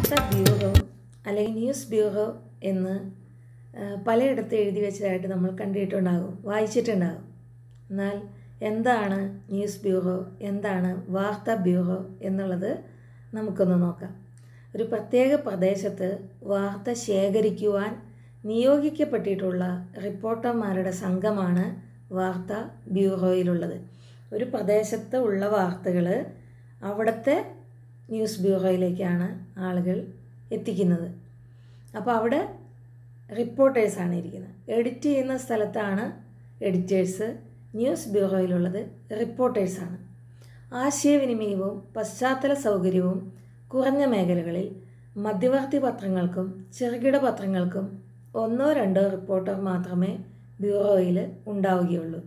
വാർത്താ ബ്യൂറോ അല്ലെങ്കിൽ news bureau എന്ന് ആ, പലയിടത്ത് എഴുതി വെച്ചതായിട്ട് നമ്മൾ കണ്ടിട്ടുണ്ടാകും വായിച്ചിട്ടുണ്ടാകും എന്നാൽ എന്താണ് ന്യൂസ് ബ്യൂറോ എന്താണ് വാർത്താ ബ്യൂറോ എന്നുള്ളത് നമുക്കൊന്ന് നോക്കാം ഒരു പ്രത്യേക പ്രദേശത്ത് വാർത്ത ശേഖരിക്കുവാൻ നിയോഗിക്കപ്പെട്ടിട്ടുള്ള റിപ്പോർട്ടർമാരുടെ സംഘമാണ് വാർത്താ ബ്യൂറോയിലുള്ളത് ഒരു പ്രദേശത്ത് ഉള്ള വാർത്തകൾ അവിടുത്തെ ന്യൂസ് ബ്യൂറോയിലേക്കാണ് ആളുകൾ എത്തിക്കുന്നത് അപ്പോൾ അവിടെ റിപ്പോർട്ടേഴ്സാണ് ഇരിക്കുന്നത് എഡിറ്റ് ചെയ്യുന്ന സ്ഥലത്താണ് എഡിറ്റേഴ്സ് ന്യൂസ് ബ്യൂറോയിലുള്ളത് റിപ്പോർട്ടേഴ്സാണ് ആശയവിനിമയവും പശ്ചാത്തല സൗകര്യവും കുറഞ്ഞ മേഖലകളിൽ മധ്യവർത്തി പത്രങ്ങൾക്കും ചെറുകിട പത്രങ്ങൾക്കും ഒന്നോ രണ്ടോ റിപ്പോർട്ടർ മാത്രമേ ബ്യൂറോയിൽ ഉണ്ടാവുകയുള്ളൂ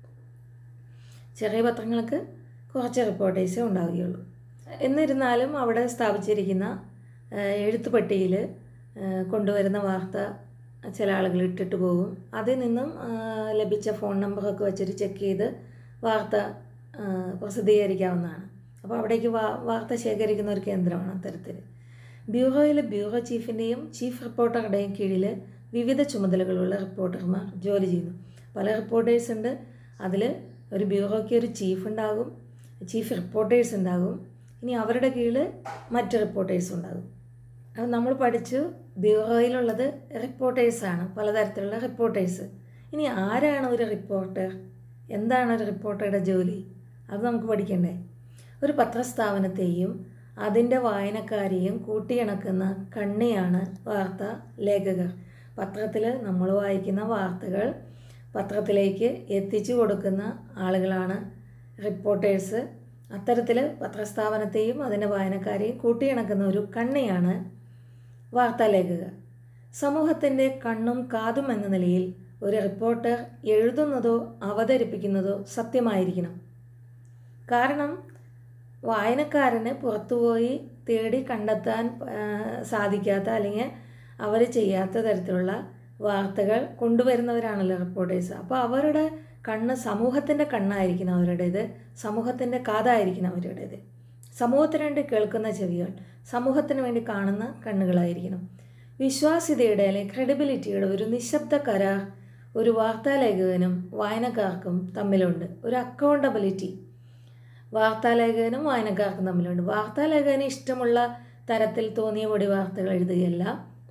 ചെറിയ പത്രങ്ങൾക്ക് കുറച്ച് റിപ്പോർട്ടേഴ്സേ ഉണ്ടാവുകയുള്ളൂ എന്നിരുന്നാലും അവിടെ സ്ഥാപിച്ചിരിക്കുന്ന ഏഹ്, എഴുത്തുപെട്ടിയിൽ ഏഹ്, കൊണ്ടുവരുന്ന വാർത്ത ചില ആളുകൾ ഇട്ടിട്ട് പോകും അതിൽ നിന്നും ഏഹ്, ലഭിച്ച ഫോൺ നമ്പറൊക്കെ വെച്ചിട്ട് ചെക്ക് ചെയ്ത് വാർത്ത ഏഹ്, പ്രസിദ്ധീകരിക്കാവുന്നതാണ് അപ്പോൾ അവിടേക്ക് വാ വാർത്ത ശേഖരിക്കുന്ന ഒരു കേന്ദ്രമാണ് അത്തരത്തിൽ ബ്യൂറോയിലെ ബ്യൂറോ ചീഫിൻ്റെയും ചീഫ് റിപ്പോർട്ടറുടെയും കീഴിൽ വിവിധ ചുമതലകളുള്ള റിപ്പോർട്ടർമാർ ജോലി ചെയ്യുന്നു പല റിപ്പോർട്ടേഴ്സ് ഉണ്ട് അതിൽ ഒരു ബ്യൂറോയ്ക്ക് ഒരു ചീഫ് ഉണ്ടാകും ചീഫ് റിപ്പോർട്ടേഴ്സ് ഉണ്ടാകും ഇനി അവരുടെ കീഴിൽ മറ്റ് റിപ്പോർട്ടേഴ്സ് ഉണ്ടാകും അപ്പോൾ നമ്മൾ പഠിച്ചു ബ്യൂറോയിലുള്ളത് റിപ്പോർട്ടേഴ്സാണ് പലതരത്തിലുള്ള റിപ്പോർട്ടേഴ്സ് ഇനി ആരാണ് ഒരു റിപ്പോർട്ടർ എന്താണ് ഒരു റിപ്പോർട്ടറുടെ ജോലി അത് നമുക്ക് പഠിക്കണ്ടേ ഒരു പത്രസ്ഥാപനത്തെയും അതിൻ്റെ വായനക്കാരെയും കൂട്ടിയിണക്കുന്ന കണ്ണിയാണ് വാർത്താ ലേഖകർ പത്രത്തിൽ നമ്മൾ വായിക്കുന്ന വാർത്തകൾ പത്രത്തിലേക്ക് എത്തിച്ചു കൊടുക്കുന്ന ആളുകളാണ് റിപ്പോർട്ടേഴ്സ് അത്തരത്തിൽ പത്രസ്ഥാപനത്തെയും അതിൻ്റെ വായനക്കാരെയും കൂട്ടിയിണക്കുന്ന ഒരു കണ്ണിയാണ് വാർത്താലേഖകർ സമൂഹത്തിൻ്റെ കണ്ണും കാതും എന്ന നിലയിൽ ഒരു റിപ്പോർട്ടർ എഴുതുന്നതോ അവതരിപ്പിക്കുന്നതോ സത്യമായിരിക്കണം കാരണം വായനക്കാരന് പുറത്തുപോയി തേടി കണ്ടെത്താൻ ആ, സാധിക്കാത്ത അല്ലെങ്കിൽ അവർ ചെയ്യാത്ത തരത്തിലുള്ള വാർത്തകൾ കൊണ്ടുവരുന്നവരാണല്ലോ റിപ്പോർട്ടേഴ്സ് അപ്പോൾ അവരുടെ കണ്ണ് സമൂഹത്തിൻ്റെ കണ്ണായിരിക്കണം അവരുടേത് സമൂഹത്തിൻ്റെ കാതായിരിക്കണം അവരുടേത് സമൂഹത്തിന് വേണ്ടി കേൾക്കുന്ന ചെവികൾ സമൂഹത്തിന് വേണ്ടി കാണുന്ന കണ്ണുകളായിരിക്കണം വിശ്വാസ്യതയുടെ അല്ലെങ്കിൽ ക്രെഡിബിലിറ്റിയുടെ ഒരു നിശബ്ദ കരാർ ഒരു വാർത്താലേഖകനും വായനക്കാർക്കും തമ്മിലുണ്ട് ഒരു അക്കൗണ്ടബിലിറ്റി വാർത്താലേഖകനും വായനക്കാർക്കും തമ്മിലുണ്ട് വാർത്താലേഖകന് ഇഷ്ടമുള്ള തരത്തിൽ തോന്നിയ പൊടി വാർത്തകൾ എഴുതുകയല്ല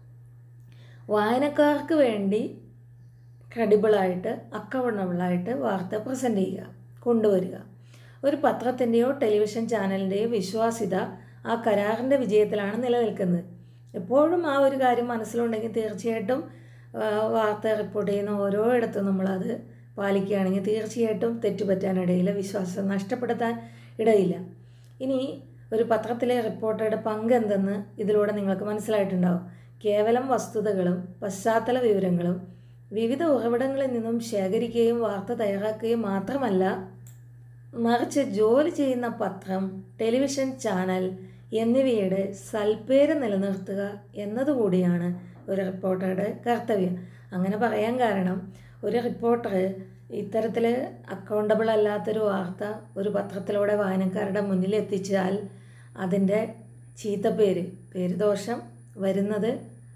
വായനക്കാർക്ക് വേണ്ടി ക്രെഡിബിളായിട്ട് അക്കൗണ്ടബിളായിട്ട് വാർത്ത പ്രസൻറ്റ് ചെയ്യുക കൊണ്ടുവരിക ഒരു പത്രത്തിൻ്റെയോ ടെലിവിഷൻ ചാനലിൻ്റെയോ വിശ്വാസ്യത ആ കരാറിൻ്റെ വിജയത്തിലാണ് നിലനിൽക്കുന്നത് എപ്പോഴും ആ ഒരു കാര്യം മനസ്സിലുണ്ടെങ്കിൽ തീർച്ചയായിട്ടും ആ, വാർത്ത റിപ്പോർട്ട് ചെയ്യുന്ന ഓരോ ഇടത്തും നമ്മളത് പാലിക്കുകയാണെങ്കിൽ തീർച്ചയായിട്ടും തെറ്റുപറ്റാനിടയില്ല വിശ്വാസം നഷ്ടപ്പെടുത്താൻ ഇടയില്ല ഇനി ഒരു പത്രത്തിലെ റിപ്പോർട്ടറുടെ പങ്ക് എന്തെന്ന് ഇതിലൂടെ നിങ്ങൾക്ക് മനസ്സിലായിട്ടുണ്ടാവും കേവലം വസ്തുതകളും പശ്ചാത്തല വിവരങ്ങളും വിവിധ ഉറവിടങ്ങളിൽ നിന്നും ശേഖരിക്കുകയും വാർത്ത തയ്യാറാക്കുകയും മാത്രമല്ല മറിച്ച് ജോലി ചെയ്യുന്ന പത്രം ടെലിവിഷൻ ചാനൽ എന്നിവയുടെ സൽപ്പേര് നിലനിർത്തുക എന്നതുകൂടിയാണ് ഒരു റിപ്പോർട്ടറുടെ കർത്തവ്യം അങ്ങനെ പറയാൻ കാരണം ഒരു റിപ്പോർട്ടർ ഇത്തരത്തിൽ അക്കൗണ്ടബിൾ അല്ലാത്തൊരു വാർത്ത ഒരു പത്രത്തിലൂടെ വായനക്കാരുടെ മുന്നിൽ എത്തിച്ചാൽ അതിൻ്റെ ചീത്തപ്പേര് പേരുദോഷം വരുന്നത്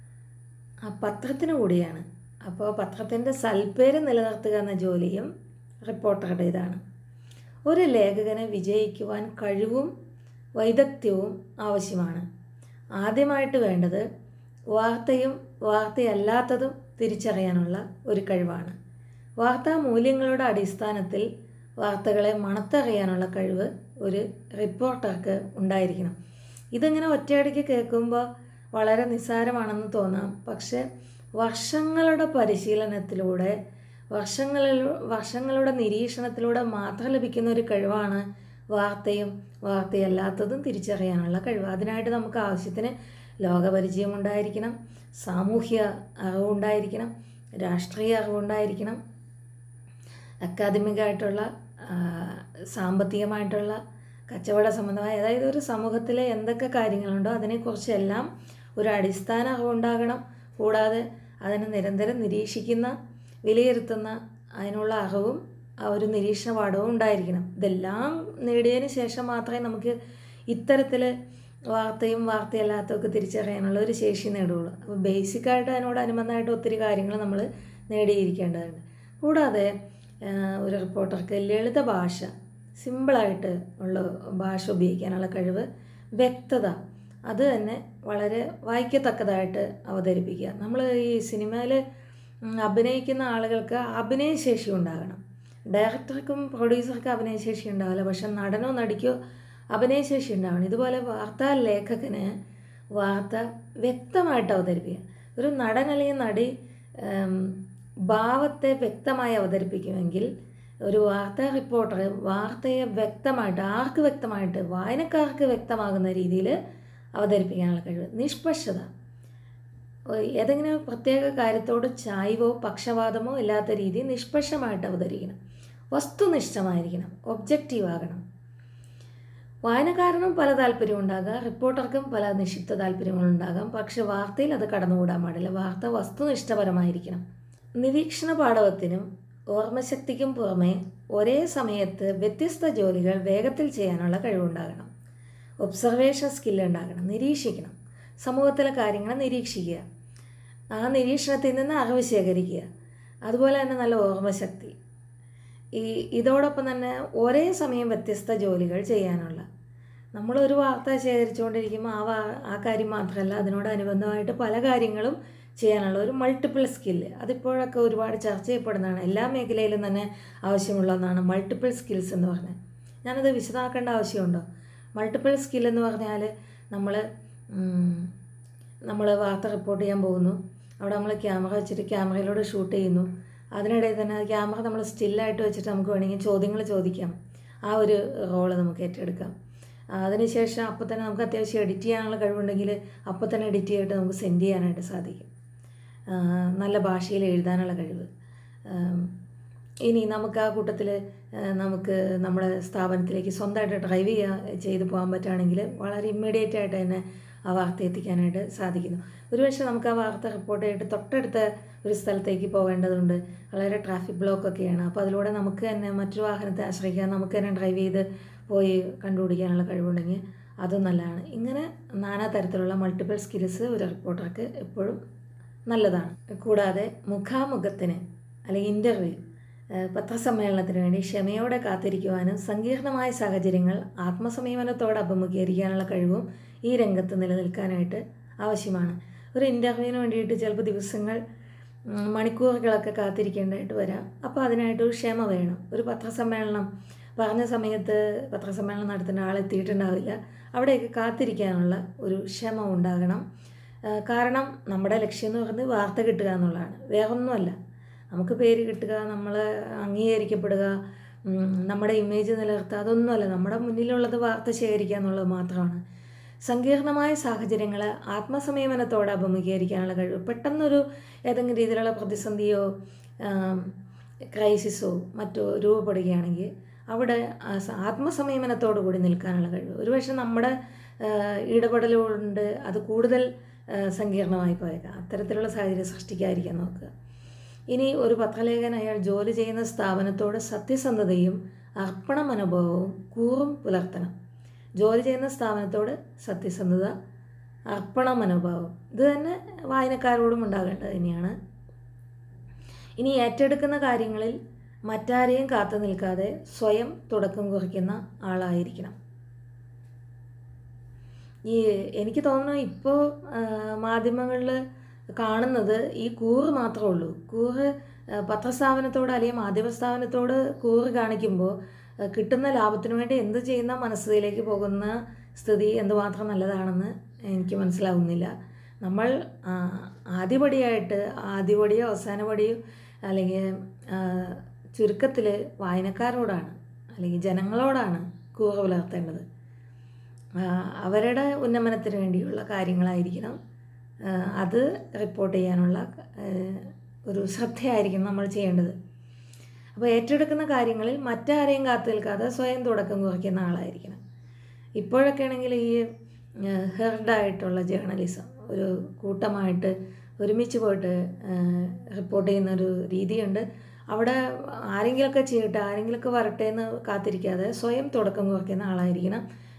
ആ പത്രത്തിന് കൂടിയാണ് അപ്പോൾ പത്രത്തിൻ്റെ സൽപ്പേര് നിലനിർത്തുക എന്ന ജോലിയും റിപ്പോർട്ടറുടേതാണ് ഒരു ലേഖകന് വിജയിക്കുവാൻ കഴിവും വൈദഗ്ധ്യവും ആവശ്യമാണ് ആദ്യമായിട്ട് വേണ്ടത് വാർത്തയും വാർത്തയല്ലാത്തതും തിരിച്ചറിയാനുള്ള ഒരു കഴിവാണ് വാർത്താ മൂല്യങ്ങളുടെ അടിസ്ഥാനത്തിൽ വാർത്തകളെ മണത്തറിയാനുള്ള കഴിവ് ഒരു റിപ്പോർട്ടർക്ക് ഉണ്ടായിരിക്കണം ഇതിങ്ങനെ ഒറ്റയടിക്ക് കേൾക്കുമ്പോൾ വളരെ നിസ്സാരമാണെന്ന് തോന്നാം പക്ഷേ വർഷങ്ങളുടെ പരിശീലനത്തിലൂടെ വർഷങ്ങളിൽ വർഷങ്ങളുടെ നിരീക്ഷണത്തിലൂടെ മാത്രം ലഭിക്കുന്ന ഒരു കഴിവാണ് വാർത്തയും വാർത്തയല്ലാത്തതും തിരിച്ചറിയാനുള്ള കഴിവ് അതിനായിട്ട് നമുക്ക് ആവശ്യത്തിന് ലോകപരിചയം ഉണ്ടായിരിക്കണം സാമൂഹ്യ അറിവുണ്ടായിരിക്കണം രാഷ്ട്രീയ അറിവുണ്ടായിരിക്കണം അക്കാദമികമായിട്ടുള്ള ആ, സാമ്പത്തികമായിട്ടുള്ള കച്ചവട സംബന്ധമായ അതായത് ഒരു സമൂഹത്തിലെ എന്തൊക്കെ കാര്യങ്ങളുണ്ടോ അതിനെക്കുറിച്ചെല്ലാം ഒരു അടിസ്ഥാന അറിവുണ്ടാകണം കൂടാതെ അതിനെ നിരന്തരം നിരീക്ഷിക്കുന്ന വിലയിരുത്തുന്ന അതിനുള്ള അറിവും ആ ഒരു നിരീക്ഷണ പാഠവും ഉണ്ടായിരിക്കണം ഇതെല്ലാം നേടിയതിന് ശേഷം മാത്രമേ നമുക്ക് ഇത്തരത്തിൽ വാർത്തയും വാർത്തയല്ലാത്തതൊക്കെ തിരിച്ചറിയാനുള്ള ഒരു ശേഷി നേടുകയുള്ളൂ അപ്പോൾ ബേസിക്കായിട്ട് അതിനോട് അനുബന്ധമായിട്ട് ഒത്തിരി കാര്യങ്ങൾ നമ്മൾ നേടിയിരിക്കേണ്ടതുണ്ട് കൂടാതെ ആ, ഒരു റിപ്പോർട്ടർക്ക് ലളിത ഭാഷ സിമ്പിളായിട്ട് ഉള്ള ഭാഷ ഉപയോഗിക്കാനുള്ള കഴിവ് വ്യക്തത അത് തന്നെ വളരെ വായിക്കത്തക്കതായിട്ട് അവതരിപ്പിക്കുക നമ്മൾ ഈ സിനിമയിൽ അഭിനയിക്കുന്ന ആളുകൾക്ക് അഭിനയശേഷി ഉണ്ടാകണം ഡയറക്ടർക്കും പ്രൊഡ്യൂസർക്കും അഭിനയശേഷി ഉണ്ടാവില്ല പക്ഷെ നടനോ നടിക്കോ അഭിനയശേഷി ഉണ്ടാവണം ഇതുപോലെ വാർത്താ ലേഖകന് വാർത്ത വ്യക്തമായിട്ട് അവതരിപ്പിക്കുക ഒരു നടൻ അല്ലെങ്കിൽ നടി ഉം, ഭാവത്തെ വ്യക്തമായി അവതരിപ്പിക്കുമെങ്കിൽ ഒരു വാർത്താ റിപ്പോർട്ടർ വാർത്തയെ വ്യക്തമായിട്ട് ആർക്ക് വ്യക്തമായിട്ട് വായനക്കാർക്ക് വ്യക്തമാകുന്ന രീതിയിൽ അവതരിപ്പിക്കാനുള്ള കഴിവ് നിഷ്പക്ഷത ഒ- ഏതെങ്കിലും പ്രത്യേക കാര്യത്തോട് ചായ്വോ പക്ഷപാതമോ ഇല്ലാത്ത രീതിയിൽ നിഷ്പക്ഷമായിട്ട് അവതരിക്കണം വസ്തുനിഷ്ഠമായിരിക്കണം ഒബ്ജക്റ്റീവ് ആകണം വായനക്കാരനും പല താല്പര്യം ഉണ്ടാകാം റിപ്പോർട്ടർക്കും പല നിക്ഷിപ്ത താല്പര്യങ്ങളുണ്ടാകാം പക്ഷെ വാർത്തയിൽ അത് കടന്നുകൂടാൻ പാടില്ല വാർത്ത വസ്തുനിഷ്ഠപരമായിരിക്കണം നിരീക്ഷണ പാഠവത്തിനും ഓർമ്മശക്തിക്കും പുറമെ ഒരേ സമയത്ത് വ്യത്യസ്ത ജോലികൾ വേഗത്തിൽ ചെയ്യാനുള്ള കഴിവുണ്ടാകണം ഒബ്സർവേഷൻ സ്കില്ല് ഉണ്ടാകണം നിരീക്ഷിക്കണം സമൂഹത്തിലെ കാര്യങ്ങൾ നിരീക്ഷിക്കുക ആ നിരീക്ഷണത്തിൽ നിന്ന് അറിവ് ശേഖരിക്കുക അതുപോലെ തന്നെ നല്ല ഓർമ്മശക്തി ഈ ഇതോടൊപ്പം തന്നെ ഒരേ സമയം വ്യത്യസ്ത ജോലികൾ ചെയ്യാനുള്ള നമ്മളൊരു വാർത്ത ശേഖരിച്ചുകൊണ്ടിരിക്കുമ്പോൾ ആ വാ ആ കാര്യം മാത്രമല്ല അതിനോടനുബന്ധമായിട്ട് പല കാര്യങ്ങളും ചെയ്യാനുള്ള ഒരു മൾട്ടിപ്പിൾ സ്കില്ല് അതിപ്പോഴൊക്കെ ഒരുപാട് ചർച്ച ചെയ്യപ്പെടുന്നതാണ് എല്ലാ മേഖലയിലും തന്നെ ആവശ്യമുള്ള ഒന്നാണ് മൾട്ടിപ്പിൾ സ്കിൽസ് എന്ന് പറഞ്ഞാൽ ഞാനത് വിശദമാക്കേണ്ട ആവശ്യമുണ്ടോ മൾട്ടിപ്പിൾ സ്കിൽ എന്ന് പറഞ്ഞാൽ നമ്മൾ നമ്മൾ വാർത്ത റിപ്പോർട്ട് ചെയ്യാൻ പോകുന്നു അവിടെ നമ്മൾ ക്യാമറ വെച്ചിട്ട് ക്യാമറയിലൂടെ ഷൂട്ട് ചെയ്യുന്നു അതിനിടയിൽ തന്നെ ക്യാമറ നമ്മൾ സ്റ്റില്ലായിട്ട് വെച്ചിട്ട് നമുക്ക് വേണമെങ്കിൽ ചോദ്യങ്ങൾ ചോദിക്കാം ആ ഒരു റോള് നമുക്ക് ഏറ്റെടുക്കാം ആ, അതിനുശേഷം അപ്പോൾ തന്നെ നമുക്ക് അത്യാവശ്യം എഡിറ്റ് ചെയ്യാനുള്ള കഴിവുണ്ടെങ്കിൽ അപ്പോൾ തന്നെ എഡിറ്റ് ചെയ്തിട്ട് നമുക്ക് സെൻഡ് ചെയ്യാനായിട്ട് സാധിക്കും ആ, നല്ല ഭാഷയിൽ എഴുതാനുള്ള കഴിവ് ആം, ഇനി നമുക്ക് ആ കൂട്ടത്തിൽ നമുക്ക് നമ്മുടെ സ്ഥാപനത്തിലേക്ക് സ്വന്തമായിട്ട് ഡ്രൈവ് ചെയ്യാൻ ചെയ്ത് പോകാൻ പറ്റുകയാണെങ്കിൽ വളരെ ഇമ്മീഡിയറ്റ് ആയിട്ട് തന്നെ ആ വാർത്ത എത്തിക്കാനായിട്ട് സാധിക്കുന്നു ഒരുപക്ഷെ നമുക്ക് ആ വാർത്ത റിപ്പോർട്ട് ചെയ്തിട്ട് തൊട്ടടുത്ത ഒരു സ്ഥലത്തേക്ക് പോകേണ്ടതുണ്ട് വളരെ ട്രാഫിക് ബ്ലോക്ക് ഒക്കെയാണ് അപ്പോൾ അതിലൂടെ നമുക്ക് തന്നെ മറ്റൊരു വാഹനത്തെ ആശ്രയിക്കാൻ നമുക്ക് തന്നെ ഡ്രൈവ് ചെയ്ത് പോയി കണ്ടുപിടിക്കാനുള്ള കഴിവുണ്ടെങ്കിൽ അതും നല്ലതാണ് ഇങ്ങനെ നാനാ തരത്തിലുള്ള മൾട്ടിപ്പിൾ സ്കിൽസ് ഒരു റിപ്പോർട്ടർക്ക് എപ്പോഴും നല്ലതാണ് കൂടാതെ മുഖാമുഖത്തിന് അല്ലെങ്കിൽ ഇൻ്റർവ്യൂ പത്രസമ്മേളനത്തിന് വേണ്ടി ക്ഷമയോടെ കാത്തിരിക്കുവാനും സങ്കീർണമായ സാഹചര്യങ്ങൾ ആത്മസംയമനത്തോടെ അഭിമുഖീകരിക്കാനുള്ള കഴിവും ഈ രംഗത്ത് നിലനിൽക്കാനായിട്ട് ആവശ്യമാണ് ഒരു ഇൻ്റർവ്യൂവിന് വേണ്ടിയിട്ട് ചിലപ്പോൾ ദിവസങ്ങൾ ഉം, മണിക്കൂറുകളൊക്കെ കാത്തിരിക്കേണ്ടതായിട്ട് വരാം അപ്പോൾ അതിനായിട്ട് ഒരു ക്ഷമ വേണം ഒരു പത്രസമ്മേളനം പറഞ്ഞ സമയത്ത് പത്രസമ്മേളനം നടത്തേണ്ട ആളെത്തിയിട്ടുണ്ടാവില്ല അവിടെയൊക്കെ കാത്തിരിക്കാനുള്ള ഒരു ക്ഷമ ഉണ്ടാകണം ആ, കാരണം നമ്മുടെ ലക്ഷ്യം എന്ന് പറയുന്നത് വാർത്ത കിട്ടുക എന്നുള്ളതാണ് വേറൊന്നുമല്ല നമുക്ക് പേര് കിട്ടുക നമ്മൾ അംഗീകരിക്കപ്പെടുക ഉം, നമ്മുടെ ഇമേജ് നിലനിർത്തുക അതൊന്നുമല്ല നമ്മുടെ മുന്നിലുള്ളത് വാർത്ത ശേഖരിക്കുക എന്നുള്ളത് മാത്രമാണ് സങ്കീർണമായ സാഹചര്യങ്ങൾ ആത്മസംയമനത്തോടെ അഭിമുഖീകരിക്കാനുള്ള കഴിവ് പെട്ടെന്നൊരു ഏതെങ്കിലും രീതിയിലുള്ള പ്രതിസന്ധിയോ ആം, ക്രൈസിസോ മറ്റോ രൂപപ്പെടുകയാണെങ്കിൽ അവിടെ ആ സ- ആത്മസംയമനത്തോടു കൂടി നിൽക്കാനുള്ള കഴിവ് ഒരുപക്ഷെ നമ്മുടെ ആ, ഇടപെടൽ കൊണ്ട് അത് കൂടുതൽ ആ, സങ്കീർണമായി പോയേക്കാം അത്തരത്തിലുള്ള സാഹചര്യം സൃഷ്ടിക്കാതിരിക്കാൻ നോക്കുക ഇനി ഒരു പത്രലേഖൻ അയാൾ ജോലി ചെയ്യുന്ന സ്ഥാപനത്തോട് സത്യസന്ധതയും അർപ്പണ മനോഭാവവും കൂറും പുലർത്തണം ജോലി ചെയ്യുന്ന സ്ഥാപനത്തോട് സത്യസന്ധത അർപ്പണ മനോഭാവം ഇത് തന്നെ വായനക്കാരോടും ഉണ്ടാകേണ്ടത് തന്നെയാണ് ഇനി ഏറ്റെടുക്കുന്ന കാര്യങ്ങളിൽ മറ്റാരെയും കാത്തു നിൽക്കാതെ സ്വയം തുടക്കം കുറിക്കുന്ന ആളായിരിക്കണം ഈ എനിക്ക് തോന്നുന്നു ഇപ്പോൾ മാധ്യമങ്ങളിൽ കാണുന്നത് ഈ കൂറ് മാത്രമേ ഉള്ളൂ കൂറ് ആ, പത്രസ്ഥാപനത്തോട് അല്ലെങ്കിൽ മാധ്യമ സ്ഥാപനത്തോട് കൂറ് കാണിക്കുമ്പോൾ ആ, കിട്ടുന്ന ലാഭത്തിന് വേണ്ടി എന്ത് ചെയ്യുന്ന മനസ്ഥിതിയിലേക്ക് പോകുന്ന സ്ഥിതി എന്തുമാത്രം നല്ലതാണെന്ന് എനിക്ക് മനസ്സിലാവുന്നില്ല നമ്മൾ ആ, ആദ്യപടിയായിട്ട് ആദ്യപടിയോ അവസാനപടിയോ അല്ലെങ്കിൽ ചുരുക്കത്തിൽ വായനക്കാരോടാണ് അല്ലെങ്കിൽ ജനങ്ങളോടാണ് കൂറ് പുലർത്തേണ്ടത് ആ, അവരുടെ ഉന്നമനത്തിന് വേണ്ടിയുള്ള കാര്യങ്ങളായിരിക്കണം ആ, അത് റിപ്പോർട്ട് ചെയ്യാനുള്ള ആ, ഒരു ശ്രദ്ധയായിരിക്കും നമ്മൾ ചെയ്യേണ്ടത് അപ്പോൾ ഏറ്റെടുക്കുന്ന കാര്യങ്ങളിൽ മറ്റാരെയും കാത്തു നിൽക്കാതെ സ്വയം തുടക്കം കുറിക്കുന്ന ആളായിരിക്കണം ഇപ്പോഴൊക്കെ ആണെങ്കിൽ ഈ ഹെർഡായിട്ടുള്ള ജേർണലിസം ഒരു കൂട്ടമായിട്ട് ഒരുമിച്ച് പോയിട്ട് റിപ്പോർട്ട് ചെയ്യുന്ന ഒരു രീതിയുണ്ട് അവിടെ ആരെങ്കിലുമൊക്കെ ചെയ്യട്ടെ ആരെങ്കിലുമൊക്കെ വരട്ടെ എന്ന് കാത്തിരിക്കാതെ സ്വയം തുടക്കം കുറിക്കുന്ന ആളായിരിക്കണം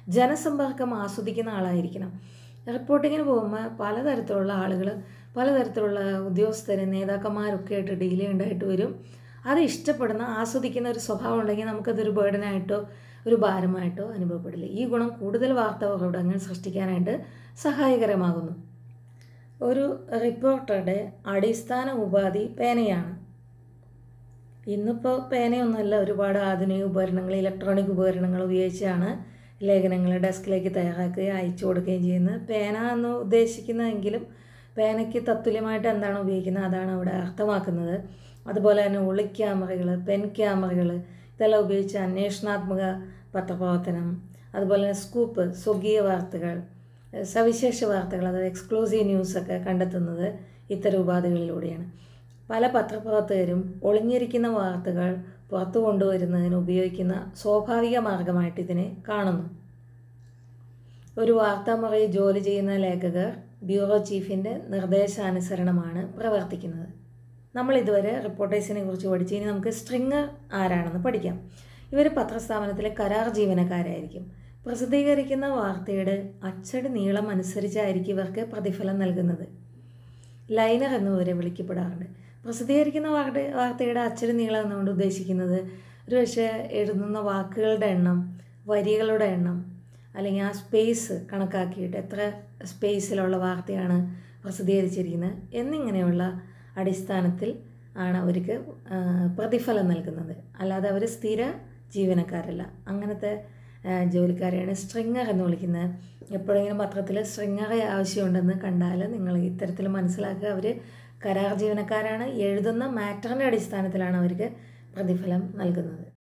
ജനസമ്പർക്കം ആസ്വദിക്കുന്ന ആളായിരിക്കണം റിപ്പോർട്ടിങ്ങിന് പോകുമ്പോൾ പലതരത്തിലുള്ള ആളുകൾ പലതരത്തിലുള്ള ഉദ്യോഗസ്ഥർ നേതാക്കന്മാരൊക്കെ ആയിട്ട് ഡീൽ ഉണ്ടായിട്ട് വരും അത് ഇഷ്ടപ്പെടുന്ന ആസ്വദിക്കുന്ന ഒരു സ്വഭാവം ഉണ്ടെങ്കിൽ നമുക്കതൊരു ബേർഡനായിട്ടോ ഒരു ഭാരമായിട്ടോ അനുഭവപ്പെടില്ല ഈ ഗുണം കൂടുതൽ വാർത്താ ഉറവിടങ്ങൾ സൃഷ്ടിക്കാനായിട്ട് സഹായകരമാകുന്നു ഒരു റിപ്പോർട്ടറുടെ അടിസ്ഥാന ഉപാധി പേനയാണ് ഇന്നിപ്പോൾ പേനയൊന്നുമല്ല ഒരുപാട് ആധുനിക ഉപകരണങ്ങൾ ഇലക്ട്രോണിക് ഉപകരണങ്ങൾ ഉപയോഗിച്ചാണ് ലേഖനങ്ങൾ ഡെസ്കിലേക്ക് തയ്യാറാക്കുകയും അയച്ചു കൊടുക്കുകയും ചെയ്യുന്നത് പേന എന്ന് ഉദ്ദേശിക്കുന്നതെങ്കിലും പേനയ്ക്ക് തത്തുല്യമായിട്ട് എന്താണ് ഉപയോഗിക്കുന്നത് അതാണ് അവിടെ അർത്ഥമാക്കുന്നത് അതുപോലെ തന്നെ ഒളി ക്യാമറകൾ പെൻ ക്യാമറകൾ ഇതെല്ലാം ഉപയോഗിച്ച് അന്വേഷണാത്മക പത്രപ്രവർത്തനം അതുപോലെ തന്നെ സ്കൂപ്പ് സ്വകീയ വാർത്തകൾ സവിശേഷ വാർത്തകൾ അതായത് എക്സ്ക്ലൂസീവ് ന്യൂസൊക്കെ കണ്ടെത്തുന്നത് ഇത്തരം ഉപാധികളിലൂടെയാണ് പല പത്രപ്രവർത്തകരും ഒളിഞ്ഞിരിക്കുന്ന വാർത്തകൾ പുറത്തു കൊണ്ടുവരുന്നതിന് ഉപയോഗിക്കുന്ന സ്വാഭാവിക മാർഗമായിട്ട് ഇതിനെ കാണുന്നു ഒരു വാർത്താമുറയിൽ ജോലി ചെയ്യുന്ന ലേഖകർ ബ്യൂറോ ചീഫിൻ്റെ നിർദ്ദേശാനുസരണമാണ് പ്രവർത്തിക്കുന്നത് നമ്മൾ ഇതുവരെ റിപ്പോർട്ടേഴ്സിനെ കുറിച്ച് പഠിച്ചു ഇനി നമുക്ക് സ്ട്രിങ്ങർ ആരാണെന്ന് പഠിക്കാം ഇവർ പത്രസ്ഥാപനത്തിലെ കരാർ ജീവനക്കാരായിരിക്കും പ്രസിദ്ധീകരിക്കുന്ന വാർത്തയുടെ അച്ചടി നീളം അനുസരിച്ചായിരിക്കും ഇവർക്ക് പ്രതിഫലം നൽകുന്നത് ലൈനർ എന്നിവരെ വിളിക്കപ്പെടാറുണ്ട് പ്രസിദ്ധീകരിക്കുന്ന വാർത്ത വാർത്തയുടെ അച്ചടി നീളം എന്നുകൊണ്ട് ഉദ്ദേശിക്കുന്നത് ഒരു പക്ഷേ എഴുതുന്ന വാക്കുകളുടെ എണ്ണം വരികളുടെ എണ്ണം അല്ലെങ്കിൽ ആ സ്പേസ് കണക്കാക്കിയിട്ട് എത്ര സ്പേസിലുള്ള വാർത്തയാണ് പ്രസിദ്ധീകരിച്ചിരിക്കുന്നത് എന്നിങ്ങനെയുള്ള അടിസ്ഥാനത്തിൽ ആണ് അവർക്ക് പ്രതിഫലം നൽകുന്നത് അല്ലാതെ അവർ സ്ഥിര ജീവനക്കാരല്ല അങ്ങനത്തെ ജോലിക്കാരെയാണ് സ്ട്രിങ്ങർ എന്ന് വിളിക്കുന്നത് എപ്പോഴെങ്കിലും പത്രത്തിൽ സ്ട്രിങ്ങറെ ആവശ്യമുണ്ടെന്ന് കണ്ടാൽ നിങ്ങൾ ഇത്തരത്തിൽ മനസ്സിലാക്കുക അവർ കരാർ ജീവനക്കാരാണ് എഴുതുന്ന മാറ്ററിൻ്റെ അടിസ്ഥാനത്തിലാണ് അവർക്ക് പ്രതിഫലം നൽകുന്നത്